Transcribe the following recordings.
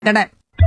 வெளியிட்டனர்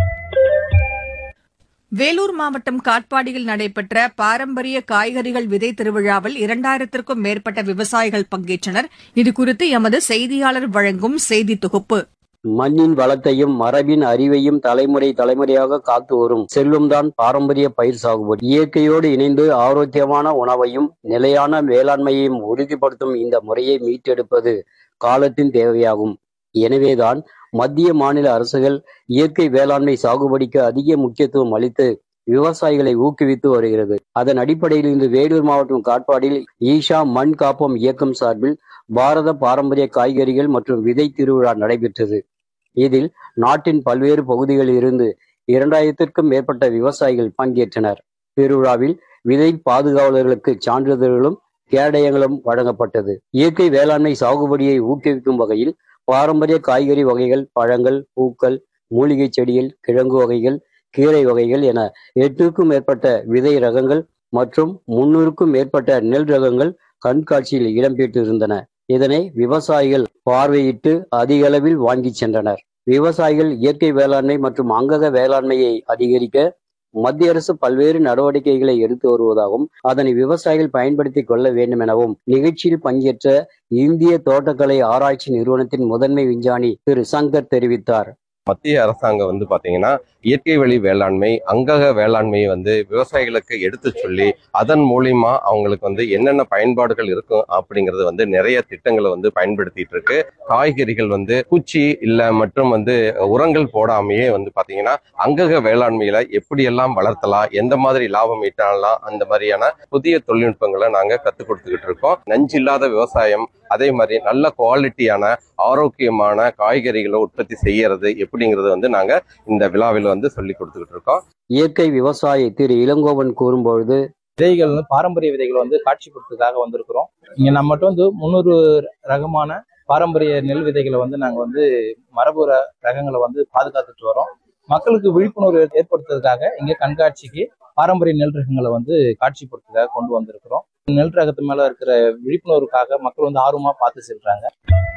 வேலூர் மாவட்டம் காட்பாடியில் நடைபெற்ற பாரம்பரிய காய்கறிகள் விதை திருவிழாவில் இரண்டாயிரத்திற்கும் மேற்பட்ட விவசாயிகள் பங்கேற்றனர் இதுகுறித்து எமது செய்தியாளர் வழங்கும் செய்தி தொகுப்பு மண்ணின் வளத்தையும் மரபின் அறிவையும் தலைமுறை தலைமுறையாக காத்து வரும் செல்வம்தான் பாரம்பரிய பயிர் சாகுபடி இயற்கையோடு இணைந்து ஆரோக்கியமான உணவையும் நிலையான வேளாண்மையையும் உறுதிப்படுத்தும் இந்த முறையை மீட்டெடுப்பது காலத்தின் தேவையாகும் எனவேதான் மத்திய மாநில அரசுகள் இயற்கை வேளாண்மை சாகுபடிக்கு அதிக முக்கியத்துவம் அளித்து விவசாயிகளை ஊக்குவித்து வருகிறது அதன் அடிப்படையில் இன்று வேலூர் மாவட்டம் காட்பாடியில் ஈஷா மண் காப்போம் இயக்கம் சார்பில் பாரத பாரம்பரிய காய்கறிகள் மற்றும் விதை திருவிழா நடைபெற்றது இதில் நாட்டின் பல்வேறு பகுதிகளில் இருந்து இரண்டாயிரத்திற்கும் மேற்பட்ட விவசாயிகள் பங்கேற்றனர் திருவிழாவில் விதை பாதுகாவலர்களுக்கு சான்றிதழ்களும் கேடயங்களும் வழங்கப்பட்டது இயற்கை வேளாண்மை சாகுபடியை ஊக்குவிக்கும் வகையில் பாரம்பரிய காய்கறி வகைகள் பழங்கள் பூக்கள் மூலிகை செடிகள் கிழங்கு வகைகள் கீரை வகைகள் என எட்டுக்கும் மேற்பட்ட விதை ரகங்கள் மற்றும் முன்னூறுக்கும் மேற்பட்ட நெல் ரகங்கள் கண்காட்சியில் இடம்பெற்றிருந்தன இதனை விவசாயிகள் பார்வையிட்டு அதிக அளவில் வாங்கி சென்றனர் விவசாயிகள் இயற்கை வேளாண்மை மற்றும் அங்கக வேளாண்மையை அதிகரிக்க மத்திய அரசு பல்வேறு நடவடிக்கைகளை எடுத்து வருவதாகவும் அதனை விவசாயிகள் பயன்படுத்திக் கொள்ள வேண்டும் எனவும் நிகழ்ச்சியில் பங்கேற்ற இந்திய தோட்டக்கலை ஆராய்ச்சி நிறுவனத்தின் முதன்மை விஞ்ஞானி திரு சங்கர் தெரிவித்தார் மத்திய அரசாங்கம் வந்து பாத்தீங்கன்னா இயற்கை வழி வேளாண்மை அங்கக வேளாண்மையை வந்து விவசாயிகளுக்கு எடுத்து சொல்லி அதன் மூலியமா அவங்களுக்கு வந்து என்னென்ன பயன்பாடுகள் இருக்கும் அப்படிங்கறது வந்து நிறைய திட்டங்களை வந்து பயன்படுத்திட்டு இருக்கு காய்கறிகள் வந்து பூச்சி இல்ல மற்றும் வந்து உரங்கள் போடாமையே வந்து பாத்தீங்கன்னா அங்கக வேளாண்மையில எப்படியெல்லாம் வளர்த்தலாம் எந்த மாதிரி லாபம் ஈட்டலாம் அந்த மாதிரியான புதிய தொழில்நுட்பங்களை நாங்க கத்துக் கொடுத்துக்கிட்டு இருக்கோம் நஞ்சில்லாத விவசாயம் அதே மாதிரி நல்ல குவாலிட்டியான ஆரோக்கியமான காய்கறிகளை உற்பத்தி செய்யறது எப்படிங்கறது வந்து நாங்க இந்த விழாவில் வந்து சொல்லி கொடுத்துக்கிட்டு இருக்கோம் இயற்கை விவசாயி திரு இளங்கோவன் கூறும்பொழுது விதைகள் வந்து பாரம்பரிய விதைகளை வந்து காட்சிப்படுத்துறதுக்காக வந்திருக்கிறோம் இங்க நம்மகிட்ட வந்து முந்நூறு ரகமான பாரம்பரிய நெல் விதைகளை வந்து நாங்க வந்து மரபு ர- ரகங்களை வந்து பாதுகாத்துட்டு வரோம் மக்களுக்கு விழிப்புணர்வு ஏற்படுத்துறதுக்காக இங்க கண்காட்சிக்கு பாரம்பரிய நெல் ரகங்களை வந்து காட்சிப்படுத்துறதுக்காக கொண்டு வந்திருக்கிறோம் நெல் ரகத்து மேல இருக்கிற விழிப்புணர்வுக்காக மக்கள் வந்து ஆர்வமா பார்த்து செல்றாங்க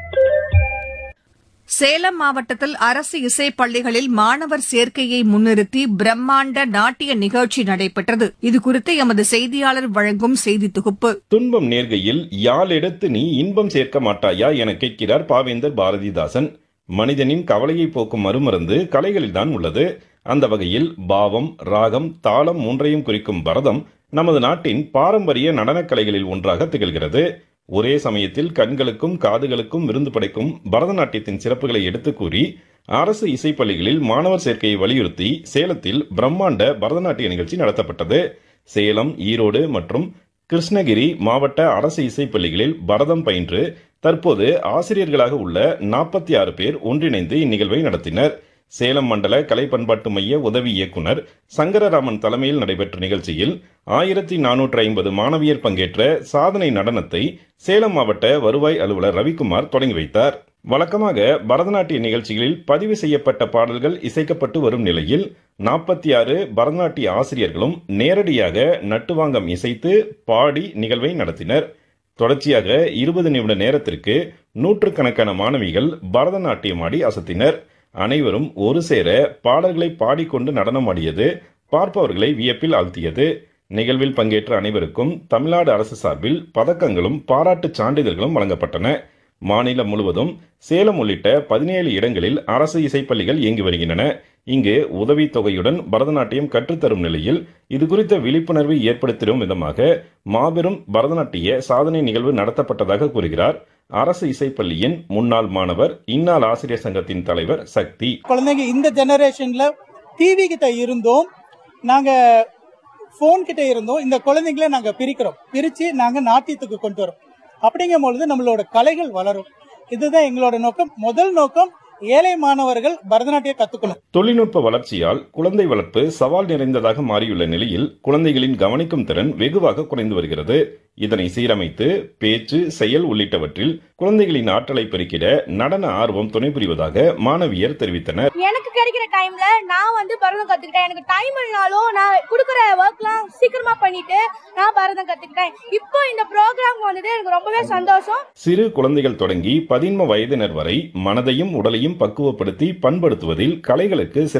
சேலம் மாவட்டத்தில் அரசு இசைப் பள்ளிகளில் மாணவர் சேர்க்கையை முன்னிறுத்தி பிரம்மாண்ட நாட்டிய நிகழ்ச்சி நடைபெற்றது இதுகுறித்து எமது செய்தியாளர் வழங்கும் செய்தி தொகுப்பு துன்பம் நேர்கையில் யாழ் எடுத்து நீ இன்பம் சேர்க்க மாட்டாயா என கேட்கிறார் பாவேந்தர் பாரதிதாசன் மனிதனின் கவலையை போக்கும் மறுமருந்து கலைகளில்தான் உள்ளது அந்த வகையில் பாவம் ராகம் தாளம் மூன்றையும் குறிக்கும் பரதம் நமது நாட்டின் பாரம்பரிய நடனக் கலைகளில் ஒன்றாக திகழ்கிறது ஒரே சமயத்தில் கண்களுக்கும் காதுகளுக்கும் விருந்து படைக்கும் பரதநாட்டியத்தின் சிறப்புகளை எடுத்துக் கூறி அரசு இசைப்பள்ளிகளில் மாணவர் சேர்க்கையை வலியுறுத்தி சேலத்தில் பிரம்மாண்ட பரதநாட்டிய நிகழ்ச்சி நடத்தப்பட்டது சேலம் ஈரோடு மற்றும் கிருஷ்ணகிரி மாவட்ட அரசு இசைப்பள்ளிகளில் பரதம் பயின்று தற்போது ஆசிரியர்களாக உள்ள நாற்பத்தி ஆறு பேர் ஒன்றிணைந்து இந்நிகழ்வை நடத்தினர் சேலம் மண்டல கலை பண்பாட்டு மைய உதவி இயக்குனர் சங்கரராமன் தலைமையில் நடைபெற்ற நிகழ்ச்சியில் ஆயிரத்தி நானூற்று ஐம்பது மாணவியர் பங்கேற்ற சாதனை நடனத்தை சேலம் மாவட்ட வருவாய் அலுவலர் ரவிக்குமார் தொடங்கி வைத்தார் வழக்கமாக பரதநாட்டிய நிகழ்ச்சிகளில் பதிவு செய்யப்பட்ட பாடல்கள் இசைக்கப்பட்டு வரும் நிலையில் நாற்பத்தி ஆறு பரதநாட்டிய ஆசிரியர்களும் நேரடியாக நட்டுவாங்கம் இசைத்து பாடி நிகழ்வை நடத்தினர் தொடர்ச்சியாக இருபது நிமிட நேரத்திற்கு நூற்றுக்கணக்கான மாணவிகள் பரதநாட்டியமாடி அசத்தினர் அனைவரும் ஒரு சேர பாடல்களை பாடிக்கொண்டு நடனமாடியது பார்ப்பவர்களை வியப்பில் ஆழ்த்தியது நிகழ்வில் பங்கேற்ற அனைவருக்கும் தமிழ்நாடு அரசு சார்பில் பதக்கங்களும் பாராட்டுச் சான்றிதழ்களும் வழங்கப்பட்டன மாநிலம் முழுவதும் சேலம் உள்ளிட்ட பதினேழு இடங்களில் அரசு இசைப்பள்ளிகள் இயங்கி வருகின்றன இங்கு உதவித் தொகையுடன் பரதநாட்டியம் கற்றுத்தரும் நிலையில் இது குறித்த விழிப்புணர்வை ஏற்படுத்திடும் விதமாக மாபெரும் பரதநாட்டிய சாதனை நிகழ்வு நடத்தப்பட்டதாக கூறுகிறார் அரசு இசைப்பள்ளியின் முன்னாள் மாணவர் இந்நாள் ஆசிரியர் சங்கத்தின் தலைவர் சக்தி குழந்தைங்க இந்த ஜெனரேஷன்ல டிவி கிட்ட இருந்தோம் நாங்க ஃபோன் கிட்ட இருந்தோம் இந்த குழந்தைங்களை நாங்க பிரிக்கிறோம் பிரிச்சு நாங்க நாட்டியத்துக்கு கொண்டு வரோம் அப்படிங்கும் பொழுது நம்மளோட கலைகள் வளரும் இதுதான் எங்களோட நோக்கம் முதல் நோக்கம் ஏழை மாணவர்கள் பரதநாட்டியம் கத்துக்கணும் தொழில்நுட்ப வளர்ச்சியால் குழந்தை வளர்ப்பு சவால் நிறைந்ததாக மாறியுள்ள நிலையில் குழந்தைகளின் கவனிக்கும் திறன் வெகுவாக குறைந்து வருகிறது இதனை சீரமைத்து பேச்சு செயல் உள்ளிட்டவற்றில் குழந்தைகளின் ஆற்றலை பெருக்கிட நடன ஆர்வம் துணை புரிவதாக மாணவியர் தெரிவித்தனர் எனக்கு கிடைக்கிற டைம்ல நான் வந்து பரதம் கத்துக்கிட்டேன் எனக்கு டைம் இல்லைனாலும் நான் கொடுக்குற ஒர்க்லாம் சீக்கிரமா பண்ணிட்டு நான் பரதம் கத்துக்கிட்டேன் இப்போ இந்த ப்ரோக்ராம் வந்தது எனக்கு ரொம்பவே சந்தோஷம் சிறு குழந்தைகள் தொடங்கி பதின்ம வயதினர் வரை மனதையும் உடலையும் பக்குவப்படுத்தி பண்படுத்துவதில் கலைகளுக்கு